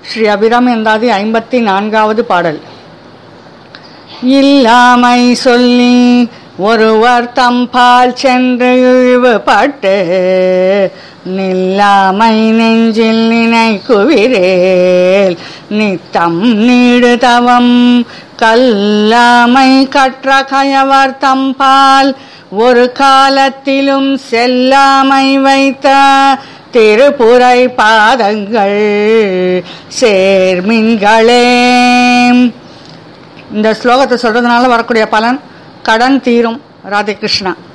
ஸ்ரீ அபிராமி அந்தாதி ஐம்பத்தி நான்காவது பாடல் இல்லாமை சொல்லி ஒருவர் தம்பால் சென்று இழிவுபட்டு நில்லாமை நெஞ்சில் நினைக்குவிரேல் நித்தம் நீடு தவம் கல்லாமை கற்ற கயவர் தம்பால் ஒரு காலத்திலும் செல்லாமை வைத்த திருப்புரை பாதங்கள் சேர்மின்களே இந்த ஸ்லோகத்தை சொல்றதுனால வரக்கூடிய பலன் கடன் தீரும் ராதே கிருஷ்ணா